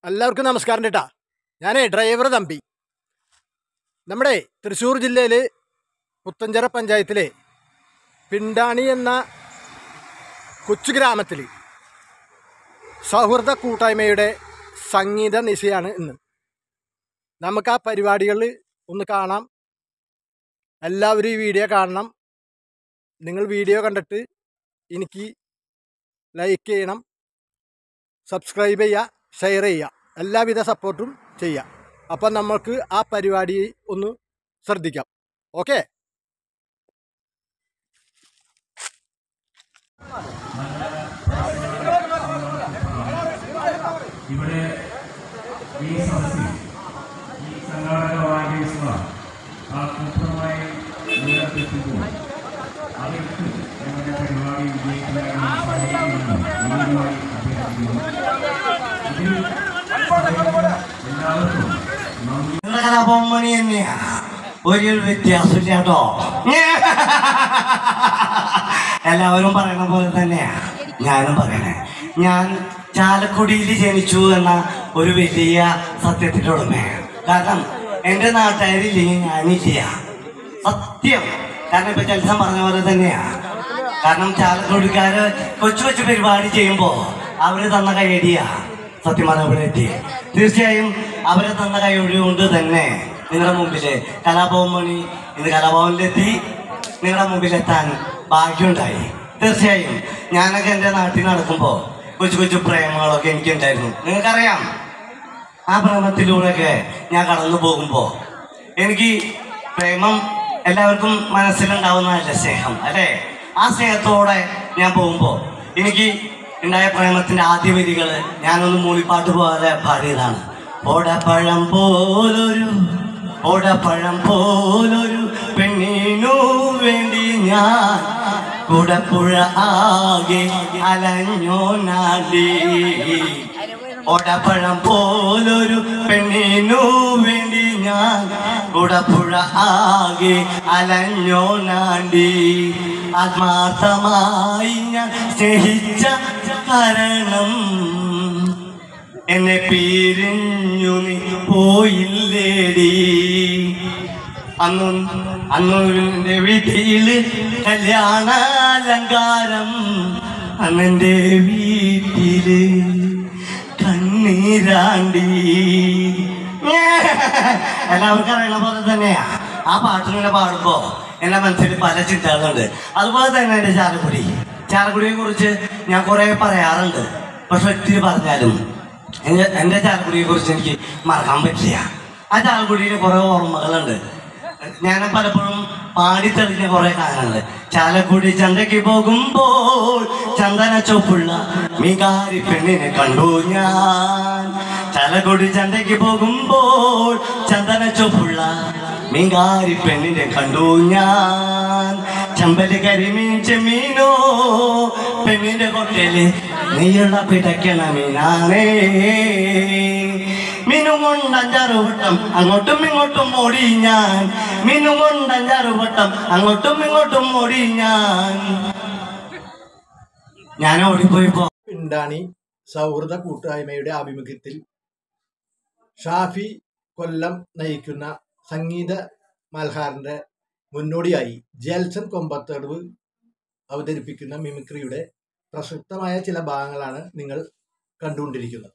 എല്ലാവർക്കും നമസ്കാരം കേട്ടാ ഞാനേ ഡ്രൈവർ തമ്പി നമ്മുടെ തൃശ്ശൂർ ജില്ലയിൽ പുത്തഞ്ചിറ പഞ്ചായത്തിലെ പിണ്ടാണി എന്ന കൊച്ചു ഗ്രാമത്തിൽ സൗഹൃദ കൂട്ടായ്മയുടെ സംഗീത നിശയാണ് ഇന്ന് നമുക്ക് ആ പരിപാടികളിൽ ഒന്ന് കാണാം എല്ലാവരും ഈ വീഡിയോ കാണണം നിങ്ങൾ വീഡിയോ കണ്ടിട്ട് എനിക്ക് ലൈക്ക് ചെയ്യണം സബ്സ്ക്രൈബ് ചെയ്യുക ഷെയർ ചെയ്യുക എല്ലാവിധ സപ്പോർട്ടും ചെയ്യാം അപ്പം നമ്മൾക്ക് ആ പരിപാടി ഒന്ന് ശ്രദ്ധിക്കാം ഓക്കെ ഇവിടെ ഈ സദസ്സിൽ ഈ സംഘാടക വാഗ്യസ്വ ആ കൂട്ടമായി ഉയർത്തിക്കുമ്പോൾ അവർക്ക് ഞങ്ങളുടെ പരിപാടി വിജയിക്കുന്നതിന് സഹായിക്കുമെന്ന് വീണ്ടുമായി അഭ്യർത്ഥിക്കുന്നു ഇതിൽ എല്ലാവർക്കും നന്ദി കലാപൊമ്മണി തന്നെയാ ഒരു വ്യത്യാസമില്ല കേട്ടോ എല്ലാവരും പറയണ പോലെ തന്നെയാ ഞാനും പറയണേ ഞാൻ ചാലക്കുടിയിൽ ജനിച്ചു എന്ന ഒരു വലിയ സത്യത്തിന്റെ ഉടമയാണ് കാരണം എൻ്റെ നാട്ടുകാരില്ലെങ്കിൽ ഞാനില്ല സത്യം കാരണം ഇപ്പൊ ചലസം പറഞ്ഞ പോലെ തന്നെയാ കാരണം ചാലക്കുടിക്കാര് കൊച്ചു കൊച്ചു പരിപാടി ചെയ്യുമ്പോ അവര് തന്ന കൈയടിയാ സത്യം പറഞ്ഞ ഇവിടെ എത്തി തീർച്ചയായും അവരെ തന്ന കൈയടി കൊണ്ട് തന്നെ നിങ്ങളുടെ മുമ്പില് കലാഭവൻ മണി ഇന്ന് കലാഭവനിലെത്തി നിങ്ങളുടെ മുമ്പിലെത്താൻ ഭാഗ്യമുണ്ടായി തീർച്ചയായും ഞാനൊക്കെ എൻ്റെ നാട്ടിൽ നടക്കുമ്പോൾ കൊച്ചു കൊച്ചു പ്രേമങ്ങളൊക്കെ എനിക്കുണ്ടായിരുന്നു നിങ്ങൾക്കറിയാം ആ പ്രേമത്തിലൂടെയൊക്കെ ഞാൻ കടന്നു പോകുമ്പോൾ എനിക്ക് പ്രേമം എല്ലാവർക്കും മനസ്സിലുണ്ടാവുന്നതല്ലേ സ്നേഹം അല്ലേ ആ സ്നേഹത്തോടെ ഞാൻ പോകുമ്പോൾ എനിക്ക് ഉണ്ടായ പ്രേമത്തിന്റെ ആദ്യ വരികൾ ഞാനൊന്ന് മൂളിപ്പാട്ട് പോലെ പാടിയതാണ് ഓടപ്പഴം പോലൊരു ഓടപ്പഴം പോലൊരു പെണ്ണിനു വേണ്ടി ഞാൻ കുടപ്പുഴ ആകെ അലഞ്ഞോ നാടി ഓടപ്പഴം പോലൊരു പെണ്ണിനു വേണ്ടി ഞാൻ കുടപ്പുഴ ആകെ അലഞ്ഞോ നാണ്ടി ആത്മാർത്ഥമായി ഞാൻ സ്നേഹിച്ച കാരണം എന്നെ പിരിഞ്ഞു നീ പോയില്ലേടി അന്നു അന്നു എന്റെ വീട്ടില് കല്യാണാലങ്കാരം അന്നെന്റെ വീട്ടില് കണ്ണീരാണ്ടി എല്ലാവർക്കും അറിയണ പോലെ തന്നെയാ ആ പാട്ടിങ്ങനെ പാടുമ്പോ എന്റെ മനസ്സിൽ പല ചിന്തകളുണ്ട് അതുപോലെ തന്നെ എന്റെ ചാലക്കുടി ചാലക്കുടിയെ കുറിച്ച് ഞാൻ കുറെ പറയാറുണ്ട് പക്ഷെ ഒത്തിരി പറഞ്ഞാലും എന്റെ എന്റെ ചാലക്കുടിയെ കുറിച്ച് എനിക്ക് മറക്കാൻ പറ്റില്ല ആ ചാലക്കുടിയിൽ കുറെ ഓർമ്മകളുണ്ട് ഞാൻ പലപ്പോഴും പാടിത്തെളിഞ്ഞ കുറെ കാര്യങ്ങൾ ചാലക്കുടി ചന്തയ്ക്ക് പോകുമ്പോൾ ചന്ദന ചൊപ്പുള്ള മികാരി പെണ്ണിനെ കണ്ടു ഞാൻ ചാലക്കുടി ചന്തയ്ക്ക് പോകുമ്പോൾ ചന്ദന ചൊപ്പുള്ള മികാരി പെണ്ണിനെ കണ്ടു ഞാൻ ചമ്പല് കരിമീൻ ചെമ്മീനോ പെണ്ണിന്റെ കൊട്ടയില് നീയുള്ള പിടയ്ക്കണ മീനാണേ മീനും കൊണ്ട് അഞ്ചാറ് വട്ടം അങ്ങോട്ടും ഇങ്ങോട്ടും ഓടി ഞാൻ മീനും കൊണ്ട് അഞ്ചാറ് വട്ടം അങ്ങോട്ടും ഇങ്ങോട്ടും ഓടി ഞാൻ ഞാൻ ഓടിപ്പോയിപ്പോ പിണ്ടാണി സൗഹൃദ കൂട്ടായ്മയുടെ ആഭിമുഖ്യത്തിൽ ഷാഫി കൊല്ലം നയിക്കുന്ന സംഗീത മൽഹാറിന്റെ മുന്നോടിയായി ജെൽസൺ കൊമ്പത്തടവ് അവതരിപ്പിക്കുന്ന മിമിക്രിയുടെ പ്രസക്തമായ ചില ഭാഗങ്ങളാണ് നിങ്ങൾ കണ്ടുകൊണ്ടിരിക്കുന്നത്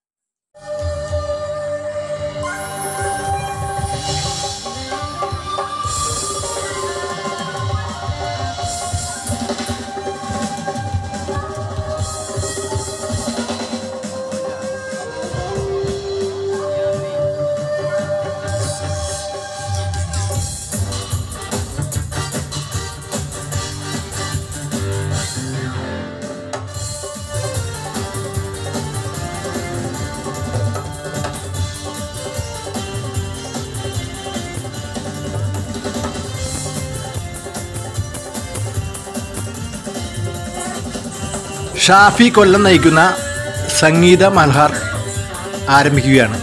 ഷാഫി കൊല്ലം നയിക്കുന്ന സംഗീത മൽഹാർ ആരംഭിക്കുകയാണ്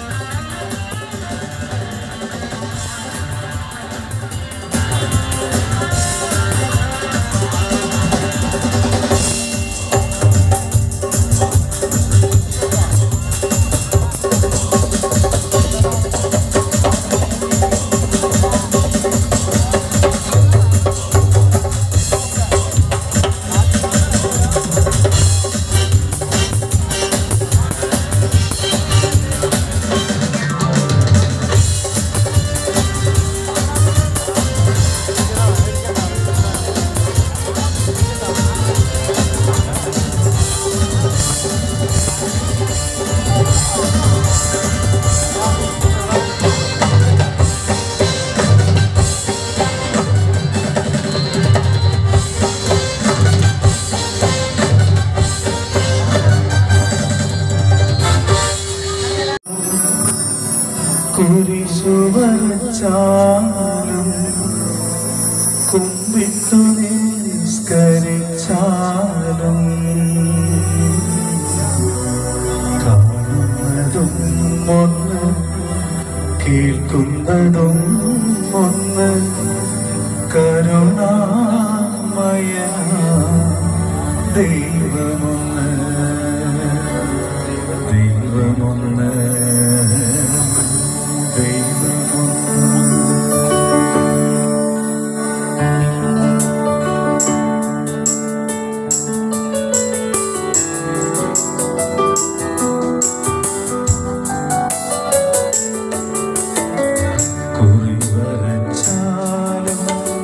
കുരിശുവരച്ചാലും കുമ്പിട്ടു നിസ്കരിച്ചാലും കാണുന്നതും ഒന്ന് കേൾക്കുന്നതും ഒന്ന് കരുണാമയ ദൈവമൊന്ന് ദൈവമൊന്ന് ദൈവമൊന്ന് കുറിവരച്ചാലും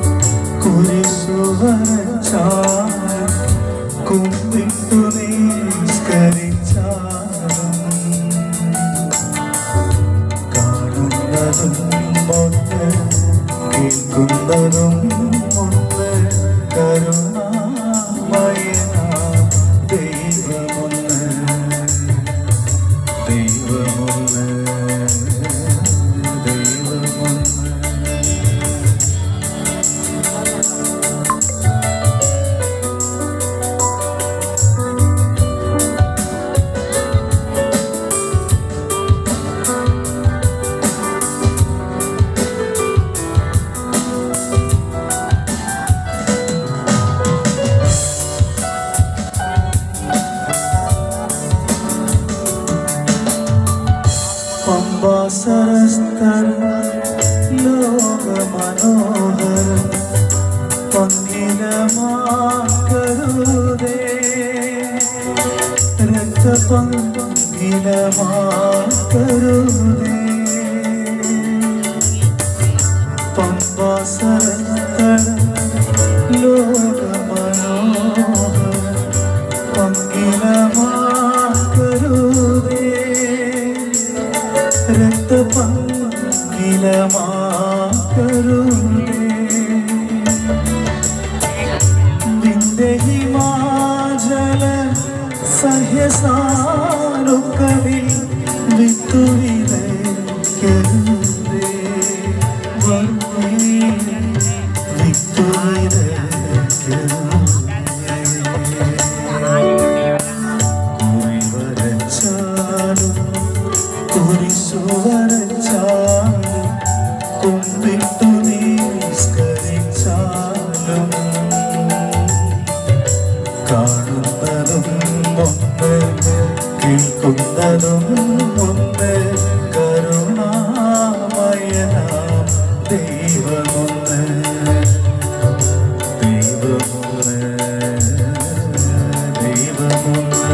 കുരിശുവരച്ചാലും കുമ്പിട്ടു നിസ്കരിച്ചാലും കാണുന്നതും ഒന്ന് കേൾക്കുന്നതും ഒന്ന് കരുണാമയനാ ദൈവമൊന്ന് ദൈവമൊന്ന് ദൈവമൊന്ന് പമ്പാസരസ്ഥരം ലോകമനോഹരം പങ്കിലമാക്കരുതേ രക്തപങ്കിലമാക്കരുതേ പമ്പാസരസ്ഥരം ലോകമനോഹരം പങ്കിലമാക്കരുതേ രക്തപങ്കിലമാക്കരുതേ നിന്റെ ഹിമാചല സഹ്യസാനുക്കളിൽ വിത്തുവിതയ്ക്കരുതേ വർണ്ണേ വിത്തുവിതയ്ക്കരുതേ കുറിവരച്ചാലും കുരിശുവരച്ചാലും കുമ്പിട്ടു നിസ്കരിച്ചാലും കാണുന്നതും ഒന്ന് കേൾക്കുന്നതും ഒന്ന് കരുണാമയനാം ദൈവമൊന്ന് ദൈവമൊന്ന് ദൈവമൊന്ന്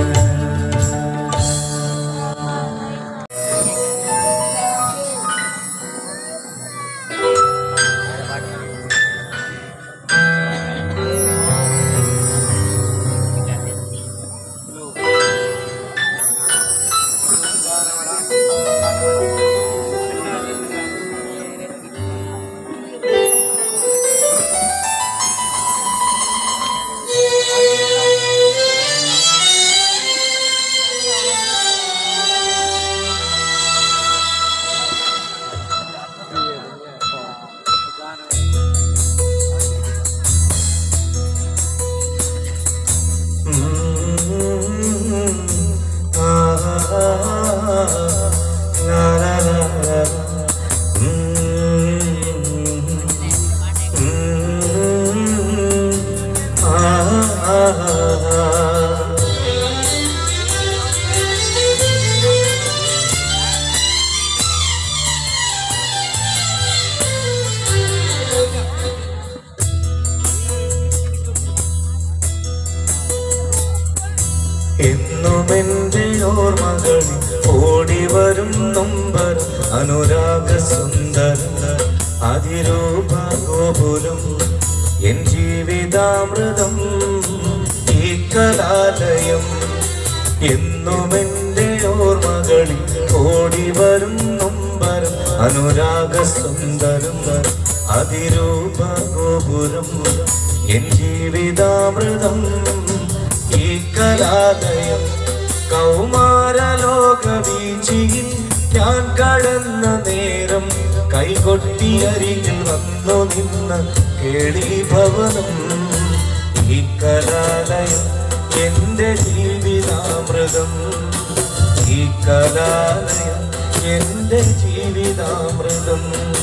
എന്നും എന്റെ ഓർമ്മകളിൽ ഓടി വരും നൊമ്പരം അനുരാഗ സുന്ദര അതിരൂപ ഗോപുരം എൻ ജീവിതാമൃതം ഈ കലാലയം എന്നും എന്റെ ഓർമ്മകളിൽ ഓടി വരും നൊമ്പരം അനുരാഗ സുന്ദരം അതിരൂപ ഗോപുരം എൻ ജീവിതാമൃതം ഈ കലാലയം കൗമാരലോക വീഴ്ചയിൽ ഞാൻ കടന്ന നേരം കൈകൊട്ടി അരികിൽ വന്നു നിന്ന് കേളി ഭവനം ഈ കലാലയം എന്റെ ജീവിതാമൃതം ഈ കലാലയം എന്റെ ജീവിതാമൃതം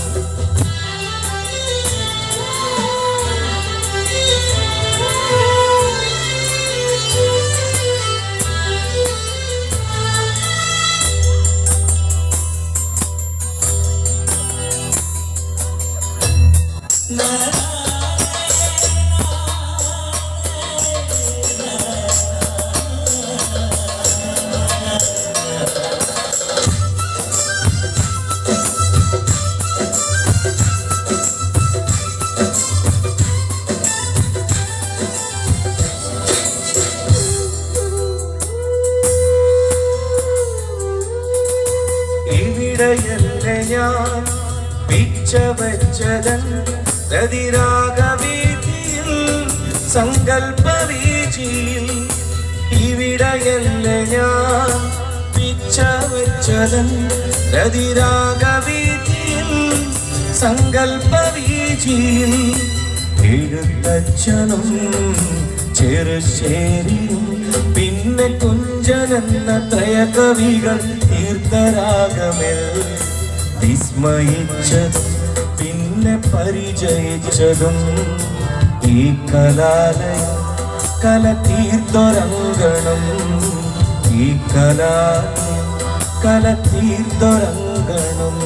ഇവിടെയല്ലേ ഞാൻ പിച്ച വെച്ചതൻ രതിരാഗവീതിയിൽ സങ്കൽപ്പ വീചിയിൽ ഇവിടെയല്ലേ ഞാൻ പിച്ച വെച്ചതൻ രതിരാഗവീതിയിൽ സങ്കൽപ്പ വീചിയിൽ എഴുത്തച്ഛനും ചെറുശ്ശേരിയും പിന്നെ കുഞ്ചനെന്ന ത്രയകവികൾ തീർത്ഥരാഗമിൽ വിസ്മയിച്ചതും പിന്നെ പരിചയിച്ചതും ഈ കലാലയം കല തീർത്തൊരങ്കണം ഈ കലാലയം കല തീർത്തൊരങ്കണം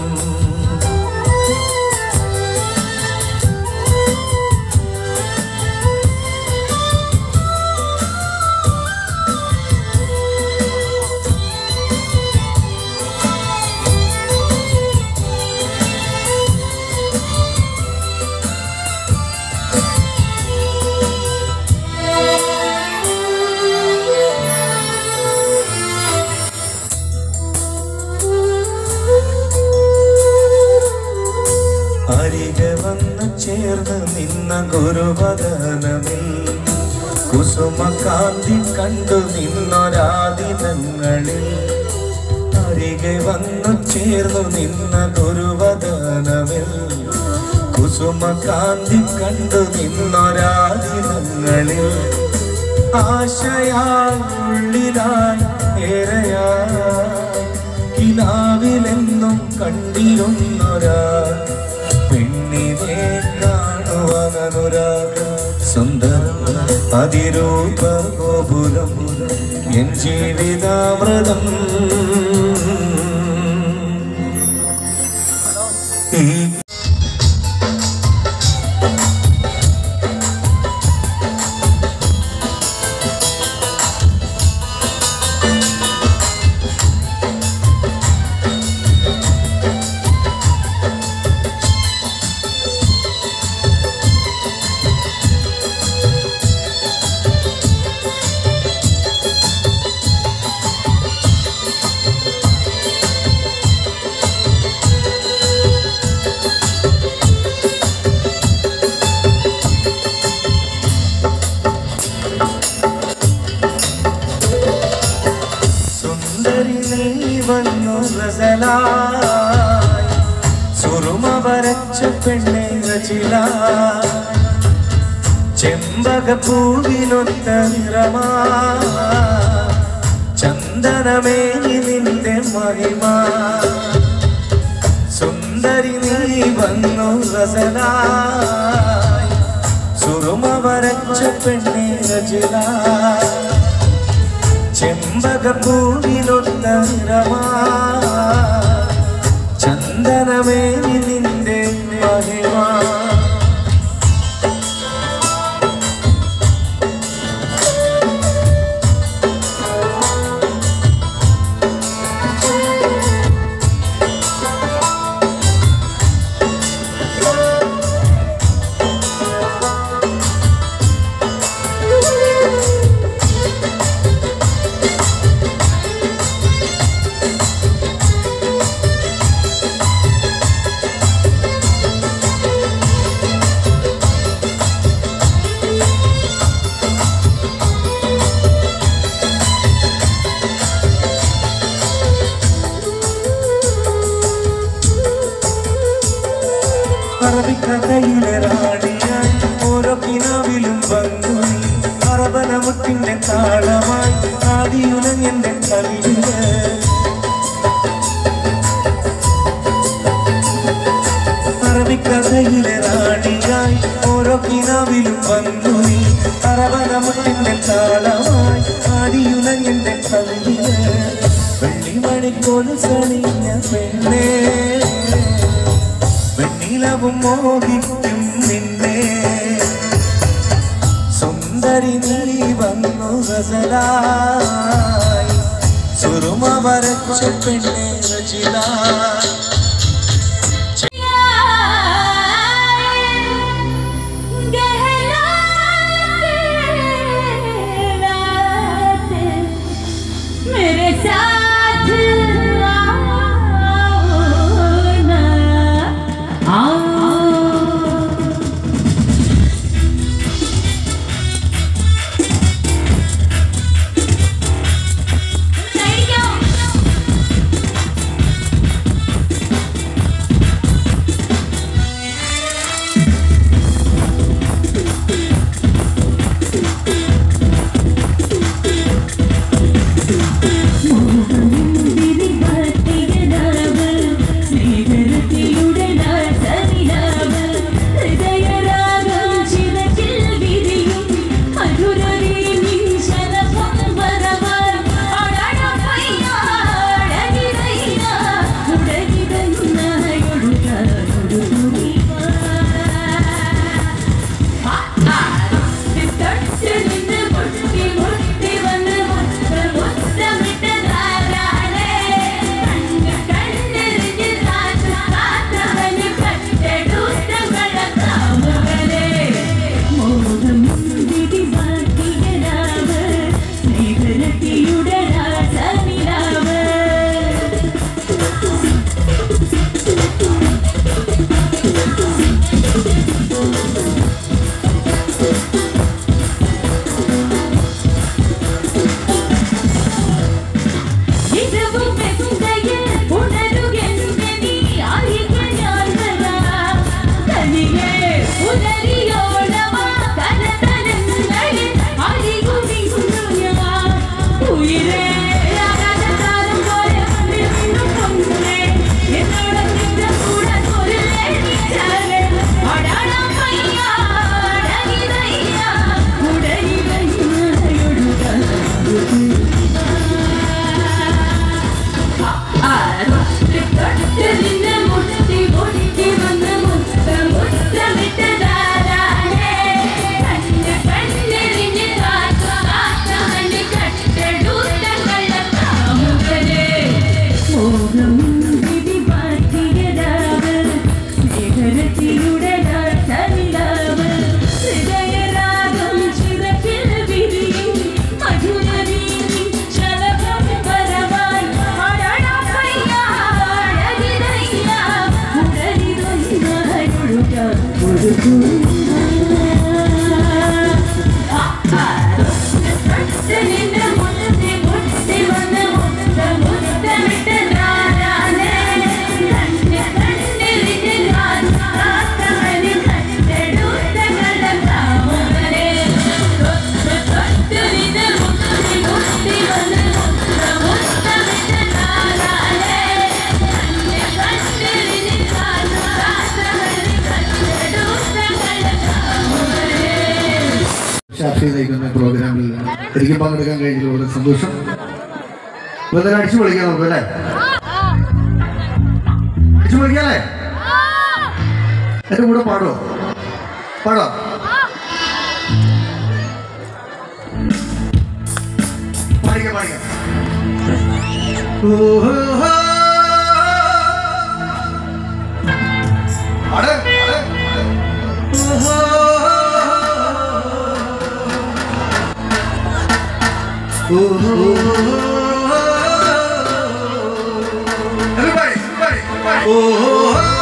അരികെ വന്ന് ചേർന്ന് നിന്ന ഗുരുവദനമിൽ കുസുമകാന്തി കണ്ടു നിന്നൊരാദിനങ്ങളിൽ അരികെ വന്നു ചേർന്നു നിന്ന ഗുരുവദനമിൽ കുസുമകാന്തി കണ്ടു നിന്നൊരാദിനങ്ങളിൽ ആശയാൽ ഉള്ളിലായി ഏറെയായി കിനാവിലെന്നും കണ്ടിരുന്നൊരാ പെണ്ണിനെ കാണുവാനൊരാക സുന്ദര അതിരൂപ ഗോപുരം എൻ ജീവിതാമൃതം ഈ സുന്ദരി നീ വന്നു ഗസലായി സുറുമ വരച്ച പെണ്ണെ രചില ചെമ്പക പൂവിനൊത്ത നിറമാ ചന്ദനമേനി നിന്റെ മഹിമ സുന്ദരി നീ വന്നു ഗസലായി സുറുമ വരച്ച പെണ്ണെ രചില ചെമ്പകപ്പൂവിലൊത്ത നിറമാ ചന്ദനമേ നിന്റെ മഹിമാ നോവിലും വന്നു നീ അറബനമുട്ടിന്റെ താളമായി ആദിയുലഞ്ഞെന്റെ കവിളില് അറബിക്കഥയിലെ റാണിയായി ഓരോ കിനാവിലും വന്നു നീ അറബനമുട്ടിന്റെ താളമായി ആദിയുലഞ്ഞെന്റെ കവിളില് വെള്ളിമണിക്കോല് സണിഞ്ഞ പെണ്ണേ വെണ്ണിലവും മോഹിക്കും നിന്നെ സുന്ദരി നീ വന്നു ഗസലായി സുറുമ വരച്ച പെണ്ണെ രചിതായി मेरे साथ आओ ना आओ ഷാഫി നയിക്കുന്ന പ്രോഗ്രാമിൽ എനിക്ക് പങ്കെടുക്കാൻ കഴിഞ്ഞതിൽ വളരെ സന്തോഷം ഇപ്പൊ തന്നെ അടിച്ചു പൊളിക്കാം നമുക്ക് അല്ലേ അടിച്ചു പൊളിക്കാല്ലേ എന്റെ കൂടെ പാടോ പാടോ പാടിക്കാം പാടിക്കാം ഓഹോ പാട് പാട് ഓഹോ Everybody, everybody, everybody.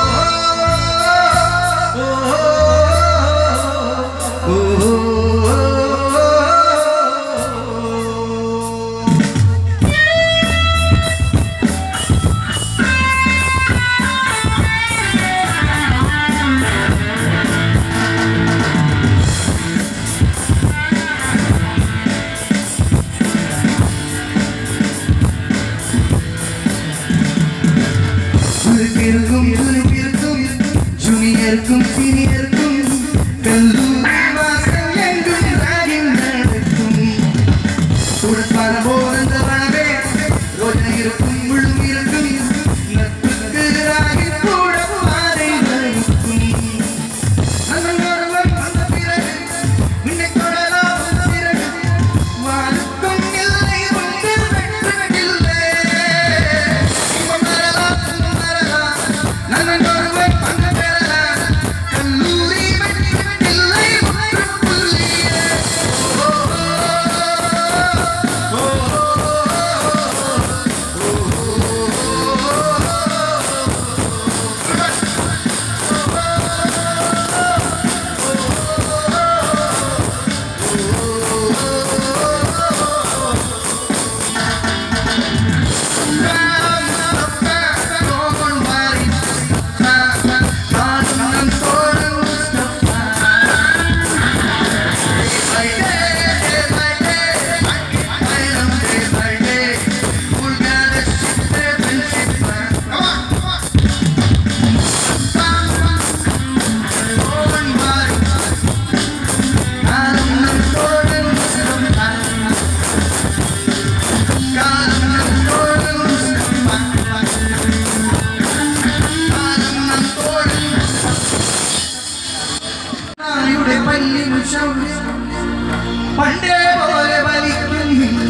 പണ്ടേ പോലെ വലിക്കുന്നില്ല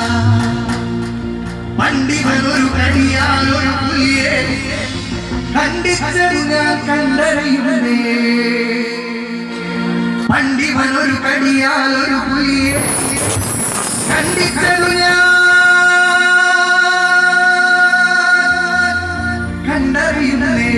പണ്ടിവനൊരു കടിയാലൊരു പുലിയെ കണ്ടിച്ചതു ഞാൻ കണ്ടറിയുന്നേ പണ്ടിവനൊരു കടിയാലൊരു പുലിയെ കണ്ടിച്ചതു ഞാൻ കണ്ടറിയുന്നേ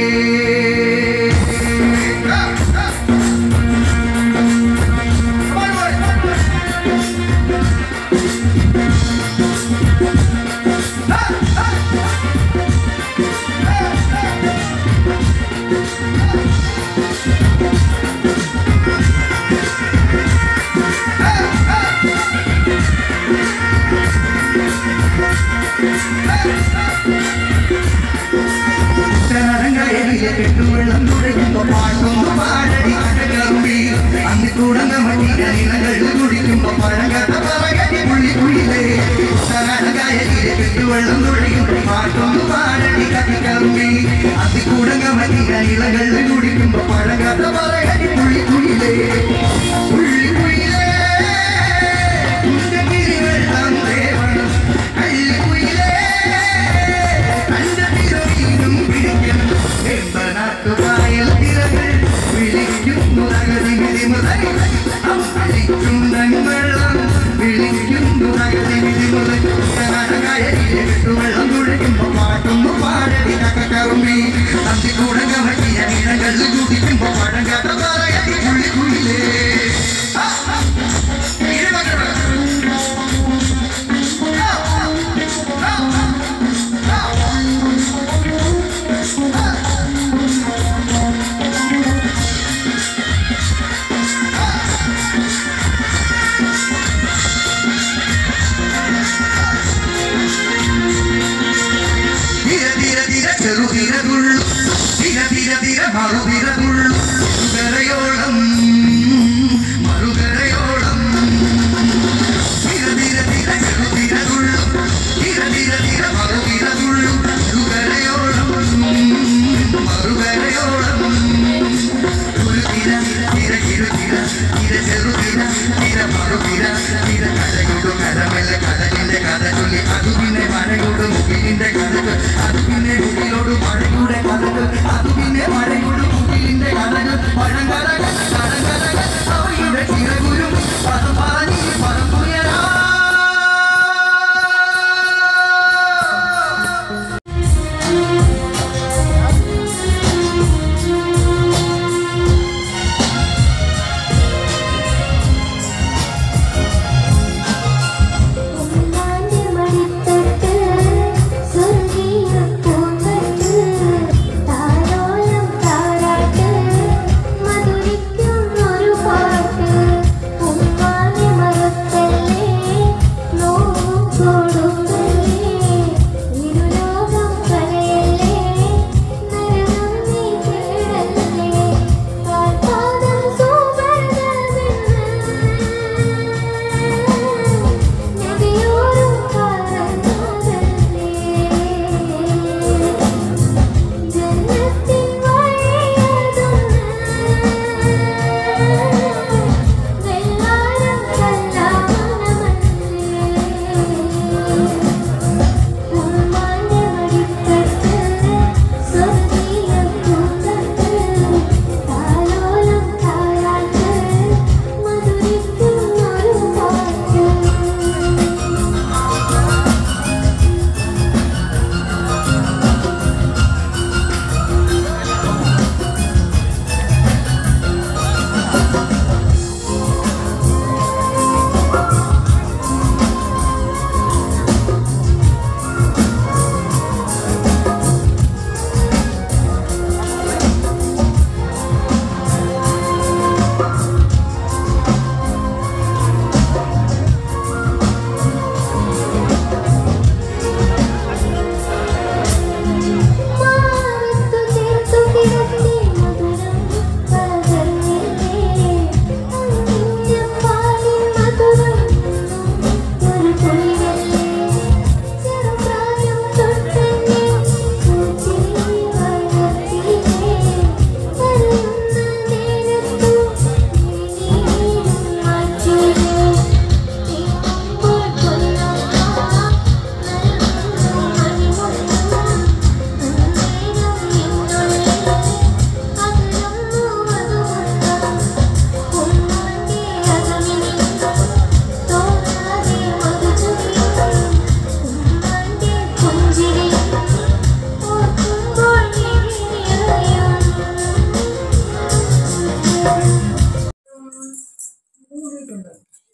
കടങ്കയലിലെ കെട്ടുവെള്ളം തുഴയുമ്പോ പാട്ടൊന്ന് പാടടി കടകറുമ്പി അന്ന് തുടങ്ങ മറ്റിയ നിലകൾ കുടിക്കുമ്പോ പഴകഥ പറയടി പുള്ളി പുള്ളിലേ കടങ്കയലിലെ കെട്ടുവെള്ളം തുഴയുമ്പോ പാട്ടൊന്ന് പാടടി കടകറുമ്പി അന്ന് തുടങ്ങ മറ്റിയ നിലകൾ കുടിക്കുമ്പോ പഴകഥ പറയടി പുള്ളി പുള്ളിലേ പുള്ളി പുള്ളിലേ കുഞ്ചക്കിരി വെള്ളം ദേവണം കള്ളിക്കുയിലേ തന്റെ തിരവീനും പിടിക്കണം എമ്പനാട്ടുകായൽ തിരകൾ വിളിക്കുന്നു തകതി വിധിമുതൽ വിളിക്കും വെള്ളം വിളിക്കുന്നു തകതി വിധിമുതൽ കടകായലിലെ വെള്ളം തുഴയുമ്പോ പാട്ടൊന്നു പാടടി കക്കറുമ്പി തമ്പി കൂടങ്ങ പറ്റിയ ഇടങ്ങൾ കുടിക്കുമ്പോ പഴം കഥ പറയടി പുള്ളി കുയിലേ ആ, ആ, ഇരുപത് ധീര ധീര ധീര ചെറു ധീരതുള്ളു ധീര ധീര ധീര മറുധീരതുള്ളു മറുകരയോളം മറുകരയോളം ധീര ധീര ധീര ചെറു ധീരതുള്ളു ധീര ധീര ധീര മറുധീരതുള്ളു മറുകരയോളം മറുകരയോളം ഒരു ധീര ധീര ഇരു ധീര ധീര ചെറു ധീര ധീര മറുധീര ധീര കരകൊടു കരമല്ല കടലിന്റെ കഥ ചൊല്ലി അതു പിന്നെ മഴയോട് മുകിലിന്റെ കഥകൾ അത് പിന്നെ മുകിലോട് മഴയുടെ കഥകൾ അത് പിന്നെ മഴയോട് മുകിലിന്റെ കഥകൾ പഴങ്കഥകൾ കടങ്കഥകൾ അവയുടെ ചിറകുരും പദം പറഞ്ഞ് പദം പുയരാ ഉമ്മാന്റെ മടിത്തട്ട് സ്വർഗീയ പൂന്തട്ട് താരോലം താരാട്ട് മധുരിക്കും ഒരു പാട്ട്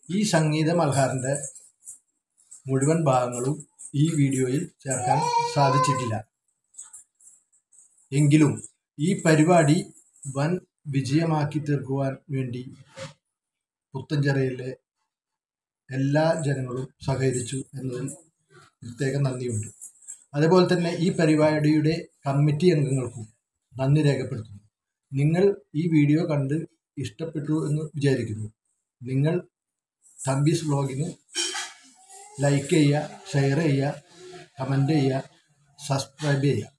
ഈ സംഗീത മൽഹാറിൻ്റെ മുഴുവൻ ഭാഗങ്ങളും ഈ വീഡിയോയിൽ ചേർക്കാൻ സാധിച്ചിട്ടില്ല എങ്കിലും ഈ പരിപാടി വൻ വിജയമാക്കി തീർക്കുവാൻ വേണ്ടി പുത്തഞ്ചിറയിലെ എല്ലാ ജനങ്ങളും സഹകരിച്ചു എന്നതിൽ പ്രത്യേക നന്ദിയുണ്ട് അതുപോലെ തന്നെ ഈ പരിപാടിയുടെ കമ്മിറ്റി അംഗങ്ങൾക്കും നന്ദി രേഖപ്പെടുത്തുന്നു നിങ്ങൾ ഈ വീഡിയോ കണ്ട് ഇഷ്ടപ്പെട്ടു എന്ന് വിചാരിക്കുന്നു നിങ്ങൾ തമ്പീസ് വ്ളോഗിന് ലൈക്ക് ചെയ്യുക ഷെയർ ചെയ്യുക കമൻറ്റ് ചെയ്യുക സബ്സ്ക്രൈബ് ചെയ്യുക